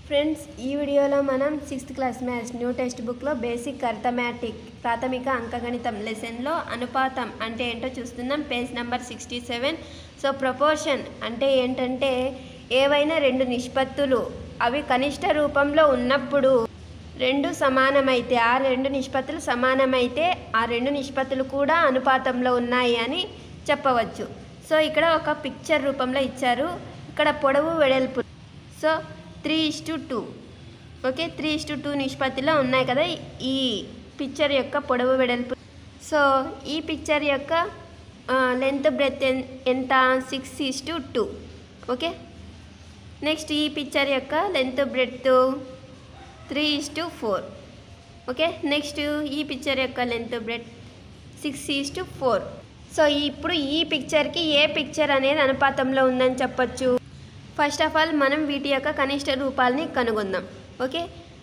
friends ఈ వీడియోలో మనం sixth class maths new text బుక్లో బేసిక్ అర్థమాటిక్ ప్రాథమిక అంకగణితం లెసన్లో అనుపాతం అంటే ఏంటో చూస్తున్నాం page number sixty seven so proportion అంటే ఏంటంటే ఏవైనా రెండు నిష్పత్తులు అవి కనిష్ట రూపంలో ఉన్నప్పుడు రెండు సమానమైతే ఆ రెండు నిష్పత్తులు సమానమైతే ఆ రెండు నిష్పత్తులు కూడా అనుపాతంలో ఉన్నాయి అని చెప్పవచ్చు సో ఇక్కడ ఒక పిక్చర్ రూపంలో ఇచ్చారు ఇక్కడ పొడవు వెడల్పు so three is to two okay three is to two నిష్పత్తిలో ఉన్నాయి కదా ఈ పిక్చర్ యొక్క పొడవు వెడల్పు సో ఈ పిక్చర్ యొక్క లెంత్ బ్రెత్ ఎంత six is to two okay next ఈ పిక్చర్ యొక్క length breadth three is to four okay next ఈ పిక్చర్ యొక్క length breadth six is to four so ఇప్పుడు ఈ పిక్చర్కి ఏ పిక్చర్ అనేది అనుపాతంలో ఉందని చెప్పొచ్చు ఫస్ట్ ఆఫ్ ఆల్ మనం వీటి యొక్క కనిష్ట రూపాలని కనుగొందాం ఓకే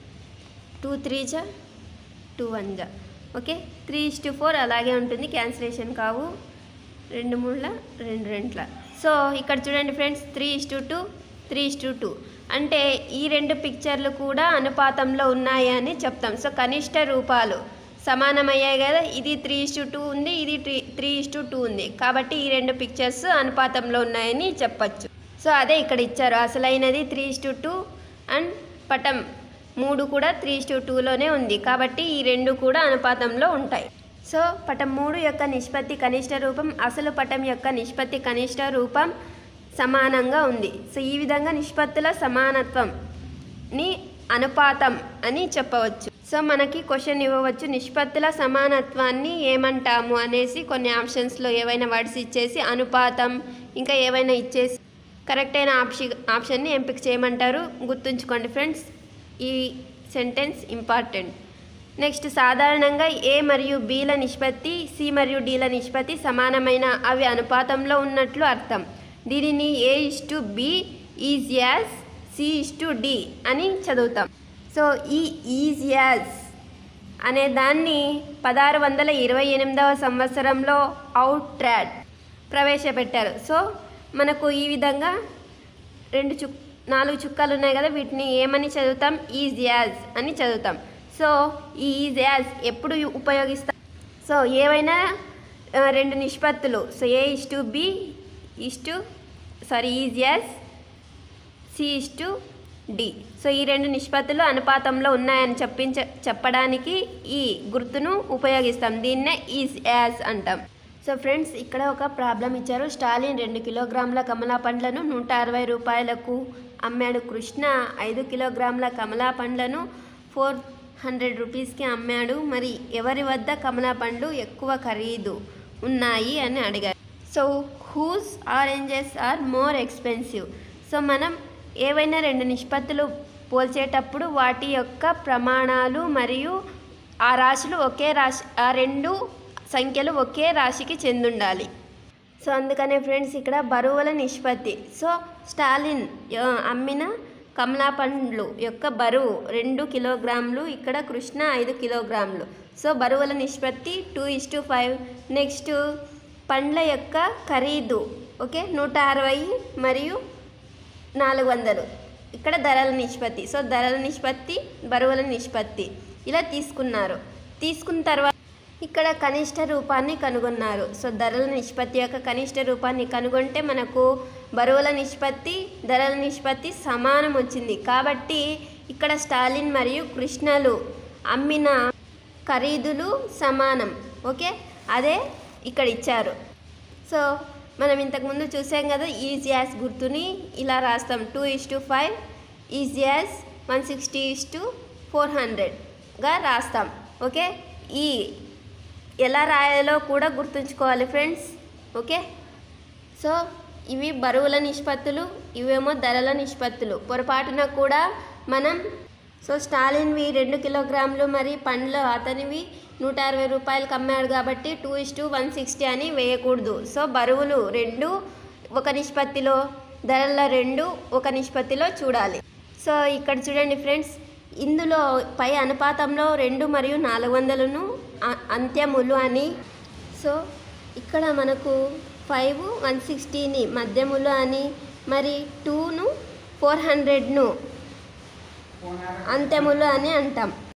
టూ త్రీ జా టూ వన్ జా okay three is to four అలాగే ఉంటుంది క్యాన్సిలేషన్ కావు రెండు మూడుల రెండు రెంట్ల సో ఇక్కడ చూడండి friends three is to two three is to two అంటే ఈ రెండు పిక్చర్లు కూడా అనుపాతంలో ఉన్నాయి అని చెప్తాం సో కనిష్ట రూపాలు సమానమయ్యాయి కదా ఇది త్రీ ఇస్ టు టూ ఉంది ఇది three three is to two ఉంది కాబట్టి ఈ రెండు పిక్చర్స్ అనుపాతంలో ఉన్నాయని చెప్పచ్చు సో అదే ఇక్కడ ఇచ్చారు అసలైనది three is to two and పటం మూడు కూడా త్రీ ఇస్ టు టూలోనే ఉంది కాబట్టి ఈ రెండు కూడా అనుపాతంలో ఉంటాయి సో పటం మూడు యొక్క నిష్పత్తి కనిష్ట రూపం అసలు పటం యొక్క నిష్పత్తి కనిష్ట రూపం సమానంగా ఉంది సో ఈ విధంగా నిష్పత్తుల సమానత్వంని అనుపాతం అని చెప్పవచ్చు సో మనకి క్వశ్చన్ ఇవ్వవచ్చు నిష్పత్తుల సమానత్వాన్ని ఏమంటాము అనేసి కొన్ని ఆప్షన్స్లో ఏవైనా వర్డ్స్ ఇచ్చేసి అనుపాతం ఇంకా ఏవైనా ఇచ్చేసి కరెక్ట్ అయిన ఆప్షన్ ఆప్షన్ని ఎంపిక చేయమంటారు గుర్తుంచుకోండి ఫ్రెండ్స్ ఈ సెంటెన్స్ ఇంపార్టెంట్ నెక్స్ట్ సాధారణంగా ఏ మరియు బీల నిష్పత్తి సి మరియు డీల నిష్పత్తి సమానమైన అవి అనుపాతంలో ఉన్నట్లు అర్థం దీనిని a is to b is as C is to d అని చదువుతాం సో ఈ ఈజ్ యాజ్ అనే దాన్ని పదహారు వందల ఇరవై ఎనిమిదవ సంవత్సరంలో అవుట్ ట్రాడ్ ప్రవేశపెట్టారు సో మనకు ఈ విధంగా రెండు చుక్ నాలుగు చుక్కలు ఉన్నాయి కదా వీటిని ఏమని చదువుతాం ఈజ్ యాజ్ అని చదువుతాం సో ఈ ఈజ్ యాజ్ ఎప్పుడు ఉపయోగిస్తాం సో ఏవైనా ఆ, రెండు నిష్పత్తులు so A is to B is to sorry is as C is to D so ఈ రెండు నిష్పత్తులు అనుపాతంలో ఉన్నాయని చెప్పించ చెప్పడానికి ఈ గుర్తును ఉపయోగిస్తాం దీన్నే ఈజ్ యాజ్ అంటాం సో ఫ్రెండ్స్ ఇక్కడ ఒక ప్రాబ్లం ఇచ్చారు స్టాలిన్ రెండు కిలోగ్రాముల కమలా పండ్లను నూట అరవై రూపాయలకు అమ్మాడు కృష్ణ ఐదు కిలోగ్రాముల కమలా పండ్లను ఫోర్ హండ్రెడ్ రూపీస్కి అమ్మాడు మరి ఎవరి వద్ద కమలా పండ్లు ఎక్కువ ఖరీదు ఉన్నాయి అని అడిగారు so whose oranges are more expensive so మనం ఏవైనా రెండు నిష్పత్తులు పోల్చేటప్పుడు వాటి యొక్క ప్రమాణాలు మరియు ఆ రాశులు ఒకే రాశి ఆ రెండు సంఖ్యలు ఒకే రాశికి చెందుండాలి సో అందుకనే ఫ్రెండ్స్ ఇక్కడ బరువుల నిష్పత్తి సో స్టాలిన్ ఆ, అమ్మిన కమలా పండ్లు యొక్క బరువు రెండు కిలోగ్రాములు ఇక్కడ కృష్ణ ఐదు కిలోగ్రాములు సో బరువుల నిష్పత్తి two is to five next పండ్ల యొక్క ఖరీదు ఓకే నూట అరవై మరియు నాలుగు వందలు ఇక్కడ ధరల నిష్పత్తి సో ధరల నిష్పత్తి బరువుల నిష్పత్తి ఇలా తీసుకున్నారు తీసుకున్న తర్వాత ఇక్కడ కనిష్ట రూపాన్ని కనుగొన్నారు సో ధరల నిష్పత్తి యొక్క కనిష్ట రూపాన్ని కనుగొంటే మనకు బరువుల నిష్పత్తి ధరల నిష్పత్తి సమానం వచ్చింది కాబట్టి ఇక్కడ స్టాలిన్ మరియు కృష్ణలు అమ్మిన ఖరీదులు సమానం ఓకే అదే ఇక్కడ ఇచ్చారు సో మనం ఇంతకుముందు చూసాం కదా ఈజ్ యాస్ గుర్తుని ఇలా రాస్తాం two is to five is as one sixty is to four హండ్రెడ్గా రాస్తాం ఓకే ఈ ఎలా రాయాలో కూడా గుర్తుంచుకోవాలి ఫ్రెండ్స్ ఓకే సో ఇవి బరువుల నిష్పత్తులు ఇవేమో ధరల నిష్పత్తులు పొరపాటున కూడా మనం సో స్టాలిన్వి రెండు కిలోగ్రాములు మరి పండ్లు అతనివి నూట అరవై రూపాయలకు అమ్మాడు కాబట్టి two is to one sixty అని వేయకూడదు సో బరువులు రెండు ఒక నిష్పత్తిలో ధరల రెండు ఒక నిష్పత్తిలో చూడాలి సో ఇక్కడ చూడండి ఫ్రెండ్స్ ఇందులో పై అనుపాతంలో రెండు మరియు నాలుగు వందలను అ- అంత్యములు అని సో ఇక్కడ మనకు ఫైవ్ వన్ సిక్స్టీని మధ్యములు అని మరి టూను ఫోర్ హండ్రెడ్ను అంతెములు అని అంటాం